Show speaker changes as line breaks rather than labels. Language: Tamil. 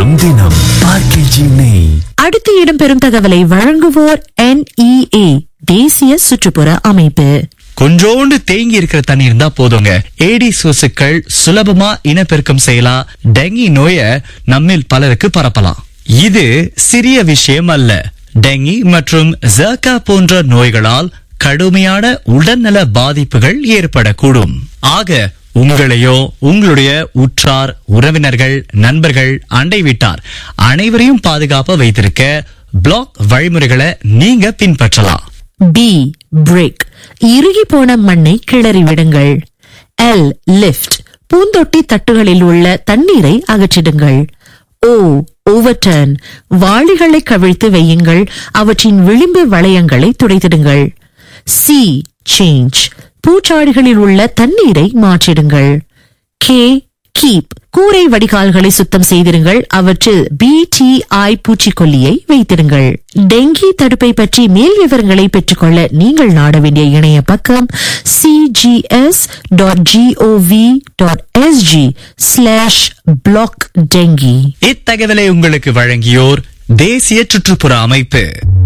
வரும் தினம் ஆர்கேஜி நெய்
அடுத்து இடம்பெறும் தகவலை வழங்குவோர் NEA தேசிய சுற்றுப்புற அமைப்பு
கொஞ்சோண்டு தேங்கி இருக்கிற தண்ணி இருந்தா போதுங்க ஏடி சொசுக்கள் சுலபமா இனப்பெருக்கம் செய்யலாம் டெங்கி நோய நம்மில் பலருக்கு பரப்பலாம் இது சிறிய விஷயம் அல்ல டெங்கி மற்றும் ஜர்கா போன்ற நோய்களால் கடுமையான உடல்நல பாதிப்புகள் ஏற்படக்கூடும் ஆக உங்களையோ உங்களுடைய உற்றார் உறவினர்கள் நண்பர்கள் அண்டை வீட்டார் அனைவரையும் பாதுகாப்பா வைத்திருக்க பிளாக் வழிமுறைகளை நீங்க பின்பற்றலாம்
பி பிரேக் இறுகி போன மண்ணை கிளறி விடுங்கள் எல் லிஃப்ட் பூந்தொட்டி தட்டுகளில் உள்ள தண்ணீரை அகற்றிடுங்கள் ஓ ஓவர்டர்ன் வாளிகளை கவிழ்த்து வையுங்கள் அவற்றின் விளிம்பு வளையங்களை துடைத்திடுங்கள் சி சேஞ்ச் பூச்சாடிகளில் உள்ள தண்ணீரை மாற்றிடுங்கள் கே கீப் கூரை வடிகால்களை சுத்தம் செய்திருங்கள் அவற்றில் பிடிஐ பூச்சிக்கொல்லியை வைத்திருங்கள் டெங்கி தடுப்பை பற்றி மேல் விவரங்களை பெற்றுக்கொள்ள நீங்கள் நாட வேண்டிய இணைய பக்கம் CGS dot GOV dot SG slash block dengue
இத்தகவலை உங்களுக்கு வழங்கியோர் தேசிய சுற்றுப்புற அமைப்பு